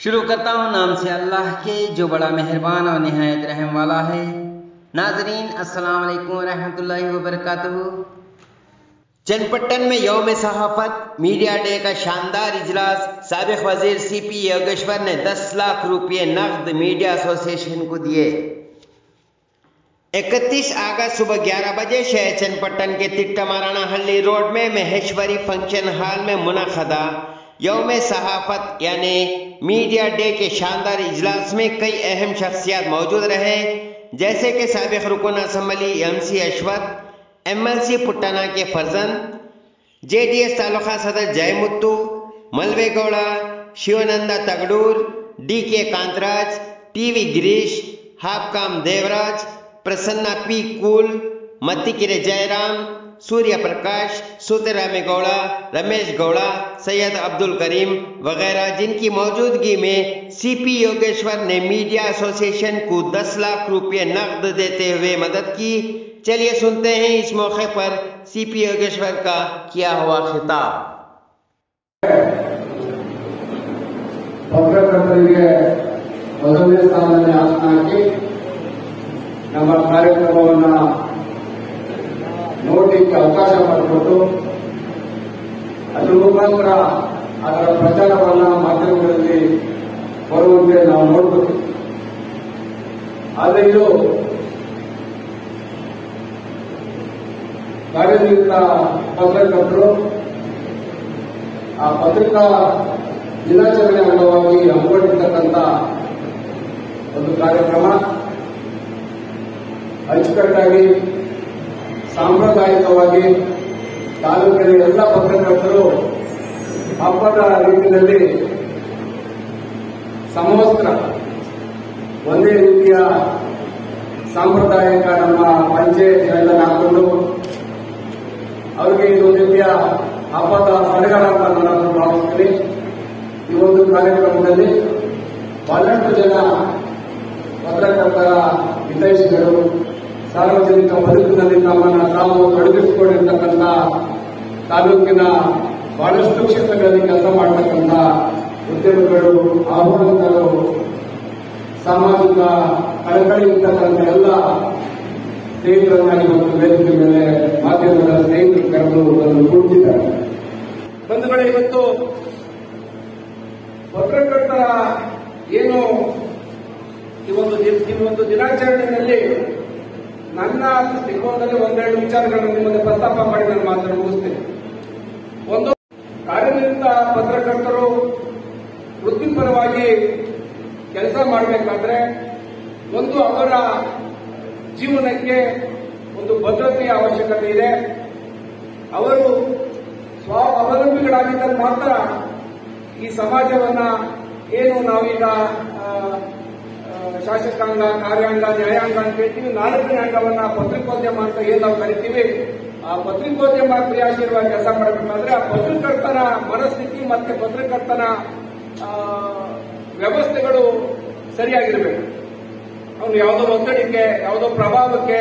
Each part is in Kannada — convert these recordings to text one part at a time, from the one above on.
शुरू करता हूँ नाम से अल्लाह के जो बड़ा मेहरबान और नहायत रहम वाला है नाजरीन अस्सलाम वालेकुम रहमतुल्लाहि व बरकातहू चनपट्टन में यौम सहाफत मीडिया डे का शानदार इजलास सबक वजीर सी पी योगेश्वर ने 10 लाख रुपये नकद मीडिया एसोसिएशन को दिए 31 अगस्त सुबह 11 बजे शहर चनपट्टन के तिट्टमाराना हल्ली रोड में महेश्वरी फंक्शन हॉल में मुनखदा यौम सहाफत यानी मीडिया डे के शानदार इजलास में कई अहम शख्सियात मौजूद रहे जैसे कि सबक रुकन assembly M C Ashwath M L C Puttanna के फर्जंद जे डी एस तालुका सदर Jayamuthu Malavegowda Shivananda Tagadur D K Kantharaj T V Girish हाबकाम देवराज प्रसन्ना पी कुल मत्तिकिरे जयराम सूर्य प्रकाश सूतरामेगौड़ा रमेश गौड़ा सैयद अब्दुल करीम वगैरह जिनकी मौजूदगी में सीपी योगेश्वर ने मीडिया एसोसिएशन को 10 लाख रुपए नकद देते हुए मदद की चलिए सुनते हैं इस मौके पर सीपी योगेश्वर का किया हुआ खिताब ಪತ್ರಕರ್ತರಿಗೆ ಮೊದಲನೇ ಸ್ಥಾನದಲ್ಲಿ ಆಸನ ಹಾಕಿ ನಮ್ಮ ಕಾರ್ಯಕ್ರಮವನ್ನ ನೋಡಲಿಕ್ಕೆ ಅವಕಾಶ ಮಾಡಿಕೊಟ್ಟು ಅದ್ರ ಮುಖಾಂತರ ಅದರ ಪ್ರಚಾರವನ್ನ ಮಾಧ್ಯಮಗಳಲ್ಲಿ ಬರುವಂತೆ ನಾವು ನೋಡಬೇಕು ಆದರೆ ಇದು ಕಾರ್ಯನಿರತ ಪತ್ರಕರ್ತರು ಆ ಪತ್ರಿಕಾ ದಿನಾಚರಣೆ ಅಂಗವಾಗಿ ಹಮ್ಮಿಕೊಂಡಿರ್ತಕ್ಕಂಥ ಒಂದು ಕಾರ್ಯಕ್ರಮ ಅಚ್ಚುಕಟ್ಟಾಗಿ ಸಾಂಪ್ರದಾಯಿಕವಾಗಿ ತಾಲೂಕಿನ ಎಲ್ಲ ಪತ್ರಕರ್ತರು ಹಬ್ಬದ ರೀತಿಯಲ್ಲಿ ಸಮವಸ್ತ್ರ ಒಂದೇ ರೀತಿಯ ಸಾಂಪ್ರದಾಯಿಕ ನಮ್ಮ ಪಂಚೆ ಎಲ್ಲ ಹಾಕೊಂಡು ಅವರಿಗೆ ಇದು ರೀತಿಯ ಹಬ್ಬದ ಸಡಗರ ಅಂತ ನಾನು ಭಾವಿಸ್ತೀನಿ ಈ ಒಂದು ಕಾರ್ಯಕ್ರಮದಲ್ಲಿ ಬಹಳಷ್ಟು ಜನ ಪತ್ರಕರ್ತರ ಹಿತೈಷಿಗಳು ಸಾರ್ವಜನಿಕ ಬದುಕಿನಲ್ಲಿ ತಮ್ಮನ್ನು ತಾವು ತೊಡಗಿಸಿಕೊಂಡಿರ್ತಕ್ಕಂಥ ತಾಲೂಕಿನ ಬಹಳಷ್ಟು ಕ್ಷೇತ್ರಗಳಲ್ಲಿ ಕೆಲಸ ಮಾಡತಕ್ಕಂಥ ಉದ್ಯಮಿಗಳು ಆಹ್ವಾನಿತರು ಸಾಮಾಜಿಕ ಕಳಕಳಿ ಇರ್ತಕ್ಕಂಥ ಎಲ್ಲ ಸ್ನೇಹಿತರನ್ನಾಗಿ ಮತ್ತು ವೇದಿಕೆ ಮೇಲೆ ಮಾಧ್ಯಮದ ಸ್ನೇಹಿತರು ಕರೆದು ಅದನ್ನು ಕೂಡಿಸಿದ್ದಾರೆ ಬಂಧುಗಳೇ ಇವತ್ತು ಪತ್ರಕರ್ತರ ಏನು ಈ ಒಂದು ದಿ- ಈ ಒಂದು ದಿನಾಚರಣೆಯಲ್ಲಿ ನನ್ನ ದೃಷ್ಟಿಕೋನದಲ್ಲಿ ಒಂದೆರಡು ವಿಚಾರಗಳನ್ನು ನಿಮ್ಮಲ್ಲಿ ಪ್ರಸ್ತಾಪ ಮಾಡಿ ನಾನು ಮಾತನ್ನು ಮುಗಿಸ್ತೇನೆ ಒಂದು ಕಾರ್ಯನಿರತ ಪತ್ರಕರ್ತರು ವೃತ್ತಿಪರವಾಗಿ ಕೆಲಸ ಮಾಡಬೇಕಾದ್ರೆ ಒಂದು ಅವರ ಜೀವನಕ್ಕೆ ಒಂದು ಭದ್ರತೆಯ ಅವಶ್ಯಕತೆ ಇದೆ ಅವರು ಸ್ವ ಅವಲಂಬಿಗಳಾಗಿದ್ದಾಗ ಮಾತ್ರ ಈ ಸಮಾಜವನ್ನ ಏನು ನಾವೀಗ ಆ, ಆ, ಶಾಸಕಾಂಗ ಕಾರ್ಯಾಂಗ ನ್ಯಾಯಾಂಗ ಅಂತ ಹೇಳ್ತೀವಿ ನಾಲ್ಕನೇ ಅಂಗವನ್ನ ಪತ್ರಿಕೋದ್ಯಮ ಅಂತ ಏನ್ ನಾವು ಕರಿತೀವಿ ಆ ಪತ್ರಿಕೋದ್ಯಮ ಕ್ರಿಯಾಶೀಲವಾಗಿ ಕೆಲಸ ಮಾಡಬೇಕಾದ್ರೆ ಆ ಪತ್ರಕರ್ತರ ಮನಸ್ಥಿತಿ ಮತ್ತೆ ಪತ್ರಕರ್ತನ ಆ, ವ್ಯವಸ್ಥೆಗಳು ಸರಿಯಾಗಿರಬೇಕು ಅವನು ಯಾವುದೋ ಒತ್ತಡಕ್ಕೆ ಯಾವುದೋ ಪ್ರಭಾವಕ್ಕೆ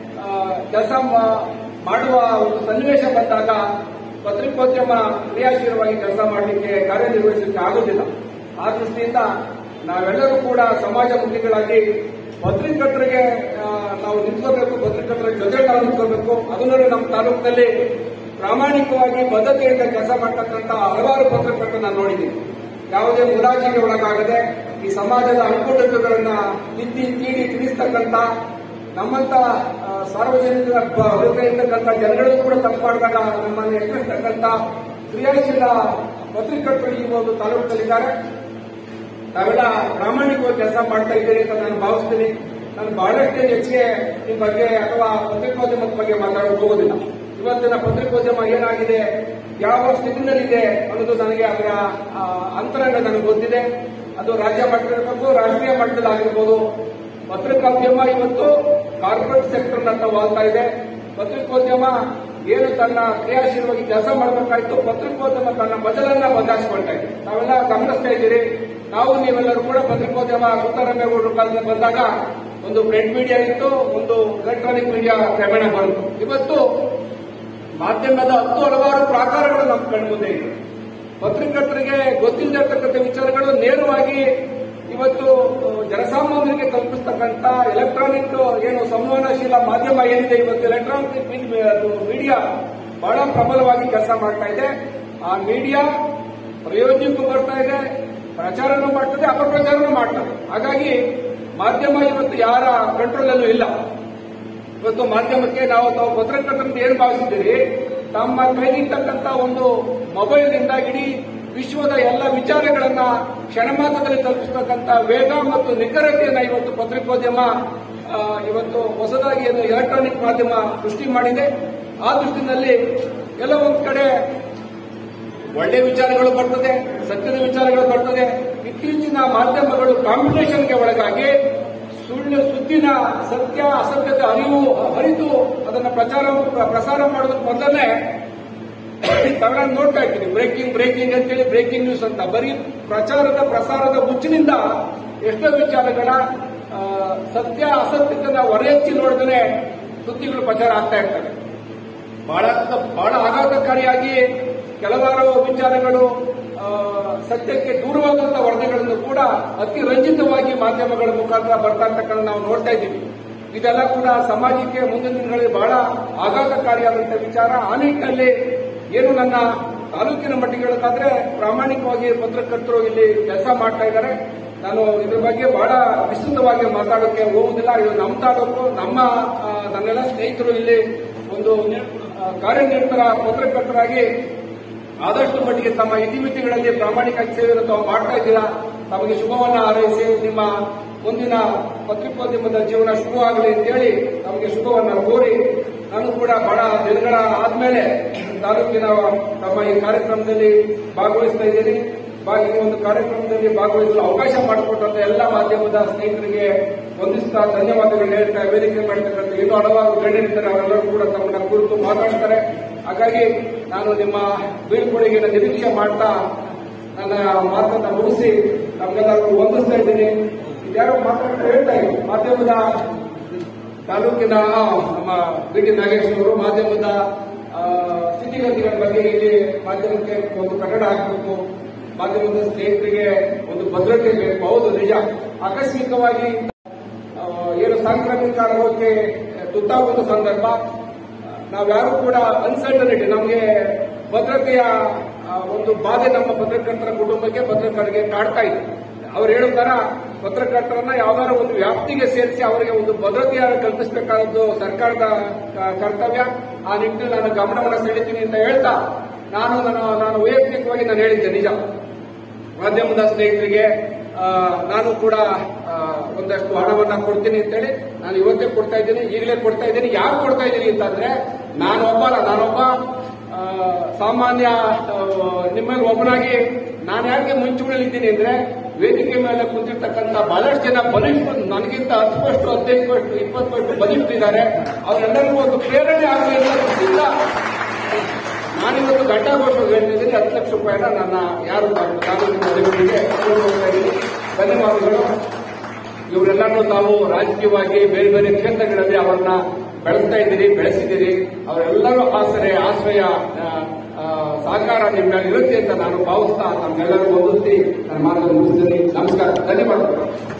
ಕೆಲಸ ಮಾಡುವ ಒಂದು ಸನ್ನಿವೇಶ ಬಂದಾಗ ಪತ್ರಿಕೋದ್ಯಮ ಕ್ರಿಯಾಶೀಲವಾಗಿ ಕೆಲಸ ಮಾಡಲಿಕ್ಕೆ ಕಾರ್ಯನಿರ್ವಹಿಸಲಿಕ್ಕೆ ಆಗುವುದಿಲ್ಲ ಆ ದೃಷ್ಟಿಯಿಂದ ನಾವೆಲ್ಲರೂ ಕೂಡ ಸಮಾಜಮುಖಿಗಳಾಗಿ ಪತ್ರಿಕರ್ತರಿಗೆ ಆ, ನಾವು ನಿಂತ್ಕೋಬೇಕು ಪತ್ರಿಕರ್ತರ ಜೊತೆ ನಾವು ನಿಂತ್ಕೋಬೇಕು ಅದನ್ನೂ ನಮ್ಮ ತಾಲೂಕಿನಲ್ಲಿ ಪ್ರಾಮಾಣಿಕವಾಗಿ ಬದ್ಧತೆಯಿಂದ ಕೆಲಸ ಮಾಡ್ತಕ್ಕಂಥ ಹಲವಾರು ಪತ್ರಕರ್ತರು ನಾನು ನೋಡಿದ್ದೀನಿ ಯಾವುದೇ ಮುಲಾಜಿಗೆ ಒಳಗಾಗದೆ ಈ ಸಮಾಜದ ಅನುಕೂಲತೆಗಳನ್ನ ತಿದ್ದಿ ತೀಡಿ ತಿಳಿಸ್ತಕ್ಕಂಥ ನಮ್ಮಂತ ಆ, ಸಾರ್ವಜನಿಕರ ಬ- ಹೊರಗೆ ಇರ್ತಕ್ಕಂಥ ಜನಗಳು ಕೂಡ ತಪ್ಪು ಮಾಡಿದಾಗ ನಮ್ಮನ್ನು ಎದುರಿಸ್ತಕ್ಕಂಥ ಕ್ರಿಯಾಶೀಲ ಪತ್ರಿಕರ್ತರು ಈ ಒಂದು ತಾಲೂಕಿನಲ್ಲಿದ್ದಾರೆ ನಾವೆಲ್ಲ ಪ್ರಾಮಾಣಿಕವಾಗಿ ಕೆಲಸ ಮಾಡ್ತಾ ಇದ್ದೀರಿ ಅಂತ ನಾನು ಭಾವಿಸ್ತೀನಿ ನಾನು ಬಹಳಷ್ಟು ಹೆಚ್ಚಿಗೆ ಈ ಬಗ್ಗೆ ಅಥವಾ ಪತ್ರಿಕೋದ್ಯಮದ ಬಗ್ಗೆ ಮಾತಾಡೋಕೆ ಹೋಗೋದಿಲ್ಲ ಇವತ್ತಿನ ಪತ್ರಿಕೋದ್ಯಮ ಏನಾಗಿದೆ ಯಾವ ಸ್ಥಿತಿನಲ್ಲಿದೆ ಅನ್ನೋದು ನನಗೆ ಅದರ ಆ, ಅಂತರಂಗ ನನಗೆ ಗೊತ್ತಿದೆ ಅದು ರಾಜ್ಯ ಮಟ್ಟದಲ್ಲಿರ್ಬೇಕು ರಾಷ್ಟ್ರೀಯ ಮಟ್ಟದಲ್ಲಾಗಿರ್ಬೋದು ಪತ್ರಿಕೋದ್ಯಮ ಇವತ್ತು ಕಾರ್ಪೊರೇಟ್ ಸೆಕ್ಟರ್ ಅಂತ ವಾಲ್ತಾ ಇದೆ ಪತ್ರಿಕೋದ್ಯಮ ಏನು ತನ್ನ ಕ್ರಿಯಾಶೀಲವಾಗಿ ಕೆಲಸ ಮಾಡಬೇಕಾಯ್ತು ಪತ್ರಿಕೋದ್ಯಮ ತನ್ನ ಬದಲನ್ನ ಬದಲಾಯಿಸಿಕೊಳ್ತಾ ಇದೆ ನಾವೆಲ್ಲ ಗಮನಿಸ್ತಾ ಇದ್ದೀರಿ ನಾವು ನೀವೆಲ್ಲರೂ ಕೂಡ ಪತ್ರಿಕೋದ್ಯಮ ಸುತ್ತರಂಗೇಗೌಡರು ಕಾಲದಲ್ಲಿ ಬಂದಾಗ ಒಂದು ಪ್ರಿಂಟ್ ಮೀಡಿಯಾ ಇತ್ತು ಒಂದು ಎಲೆಕ್ಟ್ರಾನಿಕ್ ಮೀಡಿಯಾ ಕ್ರಮೇಣ ಬಂತು ಇವತ್ತು ಮಾಧ್ಯಮದ ಹತ್ತು ಹಲವಾರು ಪ್ರಾಕಾರಗಳು ನಮ್ಮ ಕಣ್ಮುಂದೆ ಇದೆ ಪತ್ರಕರ್ತರಿಗೆ ಗೊತ್ತಿಲ್ಲದೆ ಇರ್ತಕ್ಕಂಥ ವಿಚಾರಗಳು ನೇರವಾಗಿ ಜನಸಾಮಾನ್ಯರಿಗೆ ತಲುಪಿಸ್ತಕ್ಕಂಥ ಎಲೆಕ್ಟ್ರಾನಿಕ್ ಏನು ಸಂವಹನಶೀಲ ಮಾಧ್ಯಮ ಏನಿದೆ ಇವತ್ತು ಎಲೆಕ್ಟ್ರಾನಿಕ್ ಮೀಡಿಯಾ ಬಹಳ ಪ್ರಬಲವಾಗಿ ಕೆಲಸ ಮಾಡ್ತಾ ಇದೆ ಆ ಮೀಡಿಯಾ ಪ್ರಯೋಜನಕ್ಕೂ ಬರ್ತಾ ಇದೆ ಪ್ರಚಾರನೂ ಮಾಡ್ತದೆ ಅಪಪ್ರಚಾರನೂ ಮಾಡ್ತದೆ ಹಾಗಾಗಿ ಮಾಧ್ಯಮ ಇವತ್ತು ಯಾರ ಕಂಟ್ರೋಲಲ್ಲೂ ಇಲ್ಲ ಇವತ್ತು ಮಾಧ್ಯಮಕ್ಕೆ ನಾವು ತಾವು ಪತ್ರಕರ್ತರಂತ ಏನು ಭಾವಿಸಿದ್ದೀರಿ ತಮ್ಮ ಕೈಗಿರ್ತಕ್ಕಂಥ ಒಂದು ಮೊಬೈಲ್ನಿಂದ ಇಡೀ ವಿಶ್ವದ ಎಲ್ಲ ವಿಚಾರಗಳನ್ನ ಕ್ಷಣಮಾತ್ರದಲ್ಲಿ ತಲುಪಿಸ್ತಕ್ಕಂಥ ವೇಗ ಮತ್ತು ನಿಖರತೆಯನ್ನ ಇವತ್ತು ಪತ್ರಿಕೋದ್ಯಮ ಆ, ಇವತ್ತು ಹೊಸದಾಗಿ ಏನು ಎಲೆಕ್ಟ್ರಾನಿಕ್ ಮಾಧ್ಯಮ ಸೃಷ್ಟಿ ಮಾಡಿದೆ ಆ ದೃಷ್ಟಿನಲ್ಲಿ ಎಲ್ಲ ಒಂದ್ ಕಡೆ ಒಳ್ಳೆ ವಿಚಾರಗಳು ಬರ್ತದೆ ಸತ್ಯದ ವಿಚಾರಗಳು ಬರ್ತದೆ ಇತ್ತೀಚಿನ ಮಾಧ್ಯಮಗಳು ಕಾಂಪಿಟೇಷನ್ಗೆ ಒಳಗಾಗಿ ಸುಳ್ಳು ಸುದ್ದಿನ ಸತ್ಯ ಅಸತ್ಯದ ಅರಿವು ಅರಿತು ಅದನ್ನ ಪ್ರಚಾರ ಪ್ರಸಾರ ಮಾಡೋದಕ್ಕೆ ಮೊದಲೇ ತಾವೆಲ್ಲ ನೋಡ್ತಾ ಇರ್ತೀವಿ ಬ್ರೇಕಿಂಗ್ ಬ್ರೇಕಿಂಗ್ ಅಂತೇಳಿ ಬ್ರೇಕಿಂಗ್ ನ್ಯೂಸ್ ಅಂತ ಬರೀ ಪ್ರಚಾರದ ಪ್ರಸಾರದ ಮುಚ್ಚಿನಿಂದ ಎಷ್ಟೋ ವಿಚಾರಗಳ ಆ, ಸತ್ಯ ಅಸತ್ಯದ ಹೊರೆಹಚ್ಚಿ ನೋಡಿದ್ರೆ ಸುದ್ದಿಗಳು ಪ್ರಚಾರ ಆಗ್ತಾ ಇರ್ತವೆ ಬಹಳ ಬಹಳ ಆಘಾತಕಾರಿಯಾಗಿ ಕೆಲವಾರು ವಿಚಾರಗಳು ಆ, ಸತ್ಯಕ್ಕೆ ದೂರವಾದಂತಹ ವರದಿಗಳನ್ನು ಕೂಡ ಅತಿ ರಂಜಿತವಾಗಿ ಮಾಧ್ಯಮಗಳ ಮುಖಾಂತರ ಬರ್ತಾ ಇರ್ತಕ್ಕಂಥ ನಾವು ನೋಡ್ತಾ ಇದ್ದೀವಿ ಇದೆಲ್ಲ ಕೂಡ ಸಮಾಜಕ್ಕೆ ಮುಂದಿನ ದಿನಗಳಲ್ಲಿ ಬಹಳ ಆಘಾತಕಾರಿಯಾದಂತಹ ವಿಚಾರ ಆ ನಿಟ್ಟಿನಲ್ಲಿ ಏನು ನನ್ನ ತಾಲೂಕಿನ ಮಟ್ಟಿಗೆ ಹೇಳೋದಾದ್ರೆ ಪ್ರಾಮಾಣಿಕವಾಗಿ ಪತ್ರಕರ್ತರು ಇಲ್ಲಿ ಕೆಲಸ ಮಾಡ್ತಾ ಇದ್ದಾರೆ ನಾನು ಇದ್ರ ಬಗ್ಗೆ ಬಹಳ ವಿಸ್ತೃತವಾಗಿ ಮಾತಾಡೋಕೆ ಹೋಗುವುದಿಲ್ಲ ಇದು ನಮ್ಮ ತಾಲೂಕು ನಮ್ಮ ಆ, ನನ್ನೆಲ್ಲ ಸ್ನೇಹಿತರು ಇಲ್ಲಿ ಒಂದು ಆ, ಕಾರ್ಯನಿರತರ ಪತ್ರಕರ್ತರಾಗಿ ಆದಷ್ಟು ಮಟ್ಟಿಗೆ ತಮ್ಮ ಇತಿಮಿತಿಗಳಲ್ಲಿ ಪ್ರಾಮಾಣಿಕ ಸೇವೆಯನ್ನು ತಾವು ಮಾಡ್ತಾ ಇದ್ದೀರಾ ತಮಗೆ ಶುಭವನ್ನ ಹಾರೈಸಿ ನಿಮ್ಮ ಮುಂದಿನ ಪತ್ರಿಕೋದ್ಯಮದ ಜೀವನ ಶುಭವಾಗಲಿ ಅಂತೇಳಿ ತಮಗೆ ಶುಭವನ್ನ ಕೋರಿ ನಾನು ಕೂಡ ಬಹಳ ದಿನಗಳ ಆದ್ಮೇಲೆ ತಾಲೂಕಿನ ತಮ್ಮ ಈ ಕಾರ್ಯಕ್ರಮದಲ್ಲಿ ಭಾಗವಹಿಸ್ತಾ ಇದ್ದೀನಿ ಭಾಗ ಈ ಒಂದು ಕಾರ್ಯಕ್ರಮದಲ್ಲಿ ಭಾಗವಹಿಸಲು ಅವಕಾಶ ಮಾಡಿಕೊಟ್ಟಂತ ಎಲ್ಲ ಮಾಧ್ಯಮದ ಸ್ನೇಹಿತರಿಗೆ ವಂದಿಸ್ತಾ ಧನ್ಯವಾದಗಳು ಹೇಳ್ತಾ ವೇದಿಕೆ ಮಾಡಿರ್ತಕ್ಕಂಥ ಇನ್ನೂ ಹಲವಾರು ಗಣ್ಯರಿದ್ದಾರೆ ಅವರೆಲ್ಲರೂ ಕೂಡ ತಮ್ಮನ್ನ ಕುರಿತು ಮಾತಾಡ್ತಾರೆ ಹಾಗಾಗಿ ನಾನು ನಿಮ್ಮ ಬೀಳ್ಕೊಡುಗೆನ ನಿರೀಕ್ಷೆ ಮಾಡ್ತಾ ನನ್ನ ಮಾತನ್ನ ಮುಗಿಸಿ ನಮ್ಗೆಲ್ಲರಿಗೂ ವಂದಿಸ್ತಾ ಇದ್ದೀನಿ ಯಾರೋ ಮಾತಾಡ್ತಾ ಹೇಳ್ತಾ ಇದ್ರು ಮಾಧ್ಯಮದ ತಾಲೂಕಿನ ಆ, ನಮ್ಮ ಬಿ ಟಿ ನಾಗೇಶ್ ಅವರು ಮಾಧ್ಯಮದ ಆ, ಸ್ಥಿತಿಗತಿಗಳ ಬಗ್ಗೆ ಇಲ್ಲಿ ಮಾಧ್ಯಮಕ್ಕೆ ಒಂದು ಪ್ರಕಟ ಹಾಕಬೇಕು ಮಾಧ್ಯಮದ ಸ್ನೇಹಿತರಿಗೆ ಒಂದು ಭದ್ರತೆ ಬೇಕು ಹೌದು ನಿಜ ಆಕಸ್ಮಿಕವಾಗಿ ಆ, ಏನು ಸಾಂಕ್ರಾಮಿಕ ರೋಗಕ್ಕೆ ತುತ್ತಾಗುವ ಸಂದರ್ಭ ನಾವ್ಯಾರು ಕೂಡ ಅನ್ಸರ್ಟನಿಟಿ ನಮಗೆ ಭದ್ರತೆಯ ಆ, ಒಂದು ಬಾಧೆ ನಮ್ಮ ಪತ್ರಕರ್ತರ ಕುಟುಂಬಕ್ಕೆ ಪತ್ರಕರ್ತರಿಗೆ ಕಾಡ್ತಾ ಇದೆ ಅವ್ರು ಹೇಳೋ ತರ ಪತ್ರಕರ್ತರನ್ನ ಯಾವ್ದಾರ ಒಂದು ವ್ಯಾಪ್ತಿಗೆ ಸೇರಿಸಿ ಅವರಿಗೆ ಒಂದು ಭದ್ರತೆಯನ್ನು ಕಲ್ಪಿಸಬೇಕಾದದ್ದು ಸರ್ಕಾರದ ಕ- ಕರ್ತವ್ಯ ಆ ನಿಟ್ಟಿನಲ್ಲಿ ನಾನು ಗಮನವನ್ನು ಸೆಳೀತೀನಿ ಅಂತ ಹೇಳ್ತಾ ನಾನು ನಾನು ನಾನು ವೈಯಕ್ತಿಕವಾಗಿ ನಾನು ಹೇಳಿದ್ದೆ ನಿಜ ಮಾಧ್ಯಮದ ಸ್ನೇಹಿತರಿಗೆ ಆ, ನಾನು ಕೂಡ ಆ, ಒಂದಷ್ಟು ಹಣವನ್ನ ಕೊಡ್ತೀನಿ ಅಂತೇಳಿ ನಾನು ಇವತ್ತೇ ಕೊಡ್ತಾ ಇದ್ದೀನಿ ಈಗಲೇ ಕೊಡ್ತಾ ಇದ್ದೀನಿ ಯಾರು ಕೊಡ್ತಾ ಇದ್ದೀನಿ ಅಂತಂದ್ರೆ ನಾನೊಬ್ಬ ಅಲ್ಲ ನಾನೊಬ್ಬ ಆ, ಸಾಮಾನ್ಯ ಆ, ನಿಮ್ಮಲ್ಲಿ ಒಬ್ಬನಾಗಿ ನಾನು ಯಾಕೆ ಮುಂಚೂಣಿಲಿದ್ದೀನಿ ಅಂದ್ರೆ ವೇದಿಕೆ ಮೇಲೆ ಕುಂತಿರ್ತಕ್ಕಂಥ ಬಹಳಷ್ಟು ಜನ ಬಲಿಷ್ಠ ನನಗಿಂತ ಹತ್ತು ಪಟ್ಟು ಹದಿನೈದು ಪಟ್ಟು ಇಪ್ಪತ್ತು ಪಟ್ಟು ಬಲಿಷ್ಠರಿದ್ದಾರೆ ಅವರೆಲ್ಲರಿಗೂ ಒಂದು ಪ್ರೇರಣೆ ಆಗಲಿ ಅನ್ನೋ ದೃಷ್ಟಿಯಿಂದ ನಾನಿವತ್ತು ಘಂಟಾಘೋಷವಾಗಿ ಹೇಳ್ತಿದ್ದೀನಿ ಹತ್ತು ಲಕ್ಷ ರೂಪಾಯಿನ ನನ್ನ ಯಾರು ತಾಲೂಕಿನ ಅಧಿಕಾರಿಗೆ ಹೋಗ್ತಾ ಇದ್ದೀನಿ ಧನ್ಯವಾದಗಳು ಇವರೆಲ್ಲರೂ ತಾವು ರಾಜಕೀಯವಾಗಿ ಬೇರೆ ಬೇರೆ ಕ್ಷೇತ್ರಗಳಲ್ಲಿ ಅವರನ್ನ ಬೆಳೆಸ್ತಾ ಇದ್ದೀರಿ ಬೆಳೆಸಿದ್ದೀರಿ ಅವರೆಲ್ಲರೂ ಆಸರೆ ಆಶ್ರಯ ಆ, ಆ, ಸಹಕಾರ ನಿಮ್ಮ ಮೇಲೆ ಇರುತ್ತೆ ಅಂತ ನಾನು ಭಾವಿಸ್ತಾ ನಮ್ಮೆಲ್ಲರೂ ವಂದಿಸಿ ನನ್ನ ಮಾತನ್ನು ಮುಗಿಸ್ತೀನಿ ನಮಸ್ಕಾರ ಧನ್ಯವಾದಗಳು